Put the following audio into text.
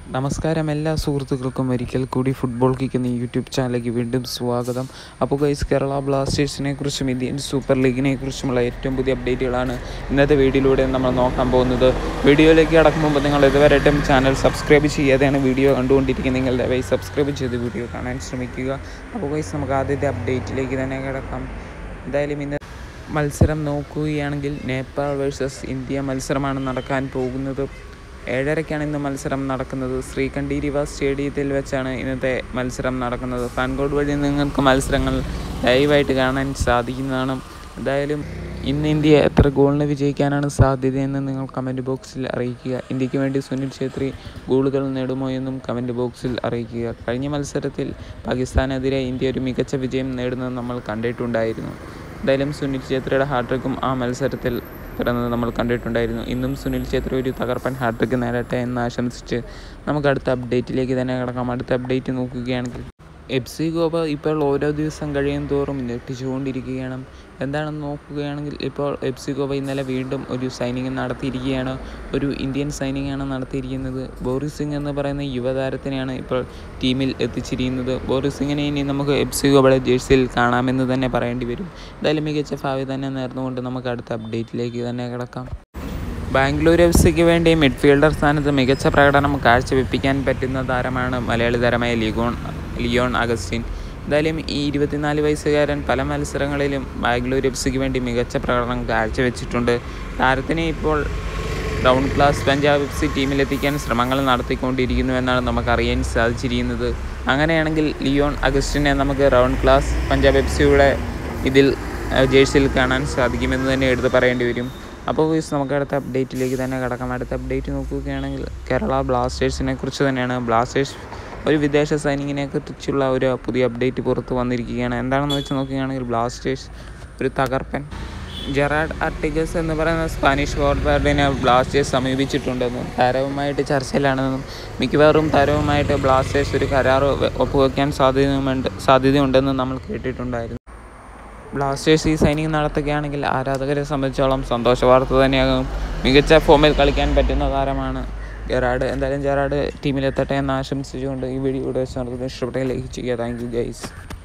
നമസ്കാരം എല്ലാ സുഹൃത്തുക്കൾക്കും ഒരിക്കൽ കൂടി ഫുട്ബോൾ കിക്ക് എന്ന യൂട്യൂബ് ചാനലിലേക്ക് വീണ്ടും സ്വാഗതം അപ്പോൾ ഗൈസ് കേരള ബ്ലാസ്റ്റേഴ്സിനെ കുറിച്ചും ഇന്ത്യൻ സൂപ്പർ ലീഗിനെ കുറിച്ചുമുള്ള ഏറ്റവും പുതിയ അപ്ഡേറ്റുകളാണ് ഇന്നത്തെ വീഡിയോയിലൂടെ നമ്മൾ നോക്കാൻ പോകുന്നത് വീഡിയോയിലേക്ക് കടക്കും മുമ്പ് നിങ്ങൾ ഇതുവരെയായിട്ടും ചാനൽ സബ്സ്ക്രൈബ് ചെയ്യാതെയാണ് വീഡിയോ കണ്ടുകൊണ്ടിരിക്കുന്നത് നിങ്ങൾ ദയവായി സബ്സ്ക്രൈബ് ചെയ്ത് വീഡിയോ കാണാൻ ശ്രമിക്കുക അപ്പോൾ ഗൈസ് നമുക്ക് ആദ്യത്തെ അപ്ഡേറ്റിലേക്ക് തന്നെ കിടക്കാം എന്തായാലും ഇന്ന് മത്സരം നോക്കുകയാണെങ്കിൽ നേപ്പാൾ വേഴ്സസ് ഇന്ത്യ മത്സരമാണ് നടക്കാൻ പോകുന്നത് ഏഴരയ്ക്കാണ് ഇന്ന് മത്സരം നടക്കുന്നത് ശ്രീകണ്ഠീരിവ സ്റ്റേഡിയത്തിൽ വെച്ചാണ് ഇന്നത്തെ മത്സരം നടക്കുന്നത് ഫാൻകോഡ് വഴി നിങ്ങൾക്ക് മത്സരങ്ങൾ ലൈവായിട്ട് കാണാൻ സാധിക്കുന്നതാണ് എന്തായാലും ഇന്ന് ഇന്ത്യ എത്ര ഗോളിന് വിജയിക്കാനാണ് സാധ്യതയെന്ന് നിങ്ങൾ കമൻറ്റ് ബോക്സിൽ അറിയിക്കുക ഇന്ത്യക്ക് വേണ്ടി സുനിൽ ഛേത്രി ഗോളുകൾ നേടുമോ എന്നും കമൻറ്റ് ബോക്സിൽ അറിയിക്കുക കഴിഞ്ഞ മത്സരത്തിൽ പാകിസ്ഥാനെതിരെ ഇന്ത്യ ഒരു മികച്ച വിജയം നേടുന്നത് നമ്മൾ കണ്ടിട്ടുണ്ടായിരുന്നു എന്തായാലും സുനിൽ ഛേത്രിയുടെ ഹാട്രിക്കും ആ മത്സരത്തിൽ പിറന്നത് നമ്മൾ കണ്ടിട്ടുണ്ടായിരുന്നു ഇന്നും സുനിൽ ഛേത്രി ഒരു തകർപ്പൻ ഹാട്രിക്ക് നേടട്ടെ എന്ന് ആശംസിച്ച് നമുക്ക് അടുത്ത അപ്ഡേറ്റിലേക്ക് തന്നെ കിടക്കാം അടുത്ത അപ്ഡേറ്റ് നോക്കുകയാണെങ്കിൽ എഫ് സി ഗോവ ഇപ്പോൾ ഓരോ ദിവസം കഴിയും തോറും ഞെട്ടിച്ചുകൊണ്ടിരിക്കുകയാണ് എന്താണെന്ന് നോക്കുകയാണെങ്കിൽ ഇപ്പോൾ എഫ് സി ഗോവ ഇന്നലെ വീണ്ടും ഒരു സൈനിങ് നടത്തിയിരിക്കുകയാണ് ഒരു ഇന്ത്യൻ സൈനിങ്ങാണ് നടത്തിയിരിക്കുന്നത് ബോറിസ് സിംഗ് എന്ന് പറയുന്ന യുവതാരത്തിനെയാണ് ഇപ്പോൾ ടീമിൽ എത്തിച്ചിരിക്കുന്നത് ബോറിസ് സിംഗിനെ ഇനി നമുക്ക് എഫ് സി ഗോവയുടെ ജേഴ്സിയിൽ കാണാമെന്ന് തന്നെ പറയേണ്ടി വരും എന്തായാലും മികച്ച ഭാവി തന്നെ നേർന്നുകൊണ്ട് നമുക്ക് അടുത്ത അപ്ഡേറ്റിലേക്ക് തന്നെ കിടക്കാം ബാംഗ്ലൂർ എഫ് സിക്ക് വേണ്ടി മിഡ്ഫീൽഡർ സ്ഥാനത്ത് മികച്ച പ്രകടനം കാഴ്ചവെപ്പിക്കാൻ പറ്റുന്ന താരമാണ് മലയാളി താരമായ ലിഗോൺ ലിയോൺ അഗസ്റ്റിൻ എന്തായാലും ഈ ഇരുപത്തിനാല് വയസ്സുകാരൻ പല മത്സരങ്ങളിലും ബാംഗ്ലൂർ എഫ് സിക്ക് വേണ്ടി മികച്ച പ്രകടനം കാഴ്ചവെച്ചിട്ടുണ്ട് താരത്തിനെ ഇപ്പോൾ ഡൗൺ ക്ലാസ് പഞ്ചാബ് എഫ് സി ടീമിലെത്തിക്കാൻ ശ്രമങ്ങൾ നടത്തിക്കൊണ്ടിരിക്കുന്നു എന്നാണ് നമുക്ക് അറിയാൻ സാധിച്ചിരിക്കുന്നത് അങ്ങനെയാണെങ്കിൽ ലിയോൺ അഗസ്റ്റിനെ നമുക്ക് റൗണ്ട് ക്ലാസ് പഞ്ചാബ് എഫ് സിയുടെ ഇതിൽ ജേഴ്സിയിൽ കാണാൻ സാധിക്കുമെന്ന് തന്നെ എടുത്ത് പറയേണ്ടി വരും അപ്പോൾ ഗൈസ് നമുക്ക് അടുത്ത അപ്ഡേറ്റിലേക്ക് തന്നെ കിടക്കാം അടുത്ത അപ്ഡേറ്റ് നോക്കുകയാണെങ്കിൽ കേരള ബ്ലാസ്റ്റേഴ്സിനെ കുറിച്ച് തന്നെയാണ് ബ്ലാസ്റ്റേഴ്സ് ഒരു വിദേശ സൈനിങ്ങിനെ കുറിച്ചുള്ള ഒരു പുതിയ അപ്ഡേറ്റ് പുറത്ത് വന്നിരിക്കുകയാണ് എന്താണെന്ന് വെച്ച് നോക്കുകയാണെങ്കിൽ ബ്ലാസ്റ്റേഴ്സ് ഒരു തകർപ്പൻ ജെറാഡ് അർട്ടിഗസ് എന്ന് പറയുന്ന സ്പാനിഷ് ഫോർവേഡിനെ ബ്ലാസ്റ്റേഴ്സ് സമീപിച്ചിട്ടുണ്ടെന്നും താരവുമായിട്ട് ചർച്ചയിലാണെന്നും മിക്കവാറും താരവുമായിട്ട് ബ്ലാസ്റ്റേഴ്സ് ഒരു കരാർ ഒപ്പുവെക്കാൻ സാധ്യതയുമുണ്ട് സാധ്യതയുണ്ടെന്നും നമ്മൾ കേട്ടിട്ടുണ്ടായിരുന്നു ബ്ലാസ്റ്റേഴ്സ് ഈ സൈനിങ് നടത്തുകയാണെങ്കിൽ ആരാധകരെ സംബന്ധിച്ചോളം സന്തോഷ വാർത്ത തന്നെയാകും മികച്ച ഫോമിൽ കളിക്കാൻ പറ്റുന്ന താരമാണ് ജെറാഡ് എന്തായാലും ജെറാഡ് ടീമിലെത്തട്ടെ എന്ന് ആശംസിച്ചുകൊണ്ട് ഈ വീഡിയോ ഇവിടെ വെച്ച് നടത്തുന്നത് ഇഷ്ടപ്പെട്ടെങ്കിൽ ലൈക്ക് ചെയ്യുക താങ്ക് യു ഗൈസ്